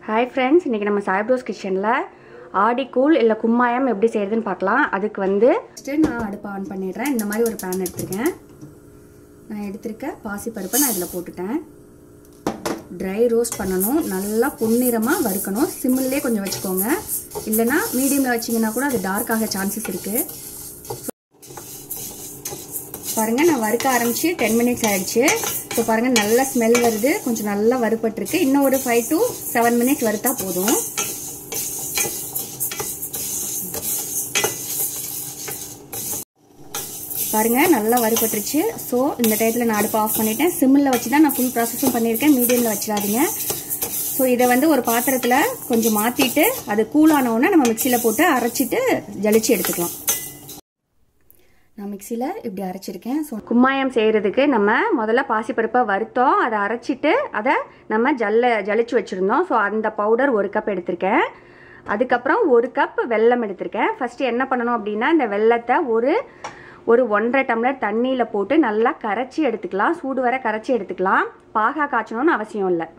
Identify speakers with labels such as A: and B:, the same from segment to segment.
A: hi friends இன்றைக்கி நம்ம சாய்ப்ரோஸ் கிச்சனில் ஆடிக்கூழ் இல்லை கும்மாயம் எப்படி செய்கிறதுன்னு பார்க்கலாம் அதுக்கு வந்து ஃபஸ்ட்டு நான் அடுப்பை ஆன் பண்ணிடுறேன் இந்த மாதிரி ஒரு பேன் எடுத்திருக்கேன் நான் எடுத்திருக்க பாசி பருப்பை நான் இதில் போட்டுட்டேன் ட்ரை ரோஸ்ட் பண்ணணும் நல்லா பொன்னிறமாக வறுக்கணும் சிம்மிலே கொஞ்சம் வச்சுக்கோங்க இல்லைனா மீடியமில் வச்சிங்கன்னா கூட அது டார்க் ஆக சான்சஸ் இருக்குது பாருங்கள் நான் வறுக்க ஆரம்பித்து டென் மினிட்ஸ் ஆயிடுச்சு ஸோ பாருங்கள் நல்ல ஸ்மெல் வருது கொஞ்சம் நல்லா வறுப்பட்டிருக்கு இன்னும் ஒரு ஃபைவ் டு செவன் மினிட்ஸ் வறுத்தா போதும் பாருங்க நல்லா வறுபட்டுருச்சு ஸோ இந்த டயத்தில் நான் அடுப்பை ஆஃப் பண்ணிட்டேன் சிம்மில் வச்சு தான் நான் ஃபுல் ப்ராசஸும் பண்ணியிருக்கேன் மீடியமில் வச்சிடாதீங்க ஸோ இதை வந்து ஒரு பாத்திரத்தில் கொஞ்சம் மாற்றிட்டு அது கூலானவுடனே நம்ம மிக்சியில் போட்டு அரைச்சிட்டு ஜலிச்சு எடுத்துக்கலாம் நான் மிக்சியில் இப்படி அரைச்சிருக்கேன் ஸோ கும்மாயம் செய்கிறதுக்கு நம்ம முதல்ல பாசிப்பருப்பை வறுத்தோம் அதை அரைச்சிட்டு அதை நம்ம ஜல்ல ஜலிச்சு வச்சுருந்தோம் ஸோ அந்த பவுடர் ஒரு கப் எடுத்திருக்கேன் அதுக்கப்புறம் ஒரு கப் வெல்லம் எடுத்திருக்கேன் ஃபஸ்ட்டு என்ன பண்ணணும் அப்படின்னா இந்த வெள்ளத்தை ஒரு ஒரு ஒன்றரை டம்ளர் தண்ணியில் போட்டு நல்லா கரைச்சி எடுத்துக்கலாம் சூடு வர கரைச்சி எடுத்துக்கலாம் பாகா காய்ச்சணும்னு அவசியம் இல்லை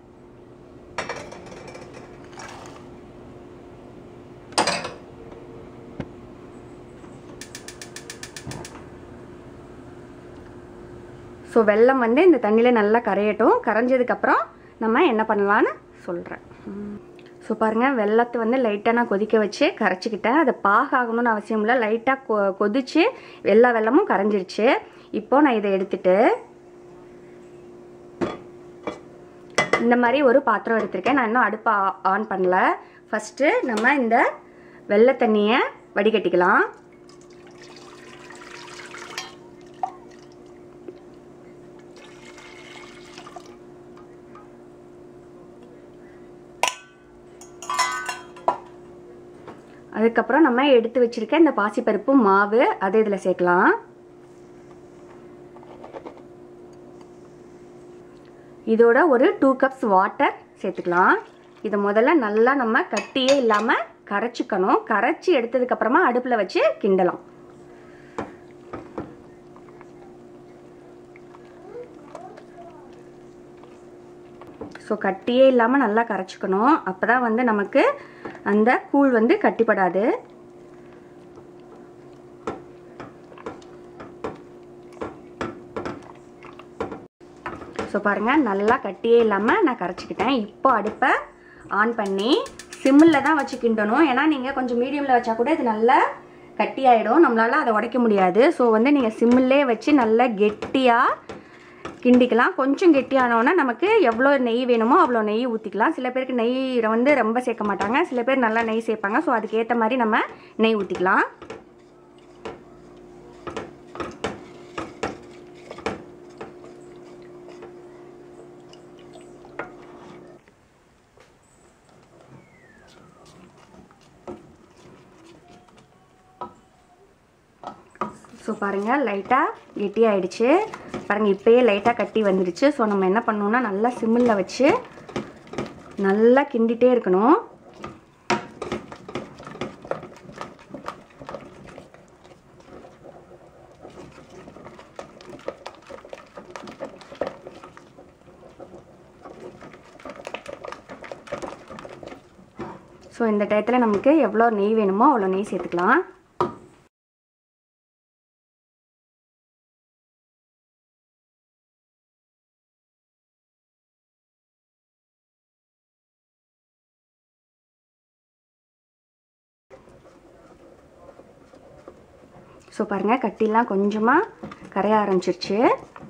A: ஸோ வெள்ளம் வந்து இந்த தண்ணியில் நல்லா கரையட்டும் கரைஞ்சதுக்கப்புறம் நம்ம என்ன பண்ணலான்னு சொல்கிறேன் ஸோ பாருங்கள் வெள்ளத்தை வந்து லைட்டாக நான் கொதிக்க வச்சு கரைச்சிக்கிட்டேன் அது பாகாகணும்னு அவசியம் இல்லை லைட்டாக கொ கொதிச்சு எல்லா வெள்ளமும் கரைஞ்சிருச்சு இப்போ நான் இதை எடுத்துட்டு இந்த மாதிரி ஒரு பாத்திரம் எடுத்திருக்கேன் நான் இன்னும் அடுப்பை ஆன் பண்ணல ஃபஸ்ட்டு நம்ம இந்த வெள்ளை தண்ணியை வடிகட்டிக்கலாம் அதுக்கப்புறம் நம்ம எடுத்து வச்சுருக்க இந்த பாசிப்பருப்பு மாவு அதை இதில் சேர்க்கலாம் இதோட ஒரு டூ கப்ஸ் வாட்டர் சேர்த்துக்கலாம் இதை முதல்ல நல்லா நம்ம கட்டியே இல்லாமல் கரைச்சிக்கணும் கரைச்சி எடுத்ததுக்கப்புறமா அடுப்பில் வச்சு கிண்டலாம் ஸோ கட்டியே இல்லாமல் நல்லா கரைச்சிக்கணும் அப்போ தான் வந்து நமக்கு அந்த கூழ் வந்து கட்டிப்படாது ஸோ பாருங்கள் நல்லா கட்டியே இல்லாமல் நான் கரைச்சிக்கிட்டேன் இப்போ அடுப்பை ஆன் பண்ணி சிம்மில் தான் வச்சு கிண்டணும் ஏன்னா நீங்கள் கொஞ்சம் மீடியமில் வச்சா கூட இது நல்லா கட்டி ஆகிடும் நம்மளால் அதை உடைக்க முடியாது ஸோ வந்து நீங்கள் சிம்மிலே வச்சு நல்லா கெட்டியாக கிண்டிக்கலாம் கொஞ்சம் கெட்டியானோன்னா நமக்கு எவ்வளோ நெய் வேணுமோ அவ்வளோ நெய் ஊற்றிக்கலாம் சில பேருக்கு நெய் வந்து ரொம்ப சேர்க்க மாட்டாங்க சில பேர் நல்லா நெய் சேர்ப்பாங்க ஸோ அதுக்கேற்ற மாதிரி நம்ம நெய் ஊற்றிக்கலாம் ஸோ பாருங்கள் லைட்டாக கெட்டி ஆயிடுச்சு பாருங்கள் இப்போயே லைட்டாக கட்டி வந்துடுச்சு ஸோ நம்ம என்ன பண்ணணும்னா நல்லா சிம்மில் வச்சு நல்லா கிண்டிகிட்டே இருக்கணும் ஸோ இந்த டயத்தில் நமக்கு எவ்வளோ நெய் வேணுமோ அவ்வளோ நெய் சேர்த்துக்கலாம் ஸோ பாருங்கள் கட்டிலாம் கொஞ்சமாக கரைய ஆரம்பிச்சிருச்சு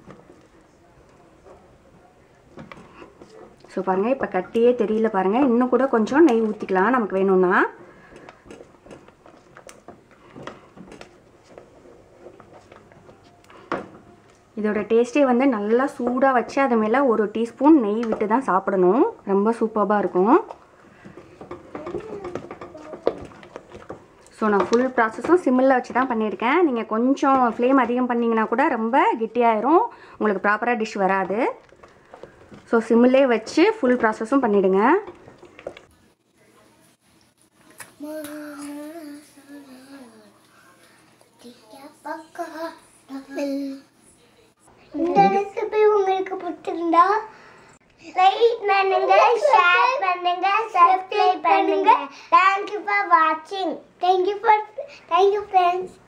A: ஸோ பாருங்கள் இப்போ கட்டியே தெரியல பாருங்கள் இன்னும் கூட கொஞ்சம் நெய் ஊற்றிக்கலாம் நமக்கு வேணும்னா இதோட டேஸ்ட்டே வந்து நல்லா சூடாக வச்சு அது மேலே ஒரு டீஸ்பூன் நெய் விட்டு தான் சாப்பிடணும் ரொம்ப சூப்பராக இருக்கும் ஸோ நான் ஃபுல் ப்ராசஸும் சிம்மில் வச்சு தான் பண்ணியிருக்கேன் நீங்கள் கொஞ்சம் ஃப்ளேம் அதிகம் பண்ணிங்கன்னா கூட ரொம்ப கெட்டியாயிரும் உங்களுக்கு ப்ராப்பராக டிஷ் வராது ஸோ சிம்மிலே வச்சு ஃபுல் ப்ராசஸும் பண்ணிவிடுங்க
B: இந்த ரெசிபி உங்களுக்கு பிடிச்சிருந்தா லைக் பண்ணுங்க ஷேர் பண்ணுங்க சப்ஸ்கிரைப் பண்ணுங்க தேங்க்யூ ஃபார் வாட்சிங் தேங்க்யூ ஃபார் தேங்க்யூ ஃப்ரெண்ட்ஸ்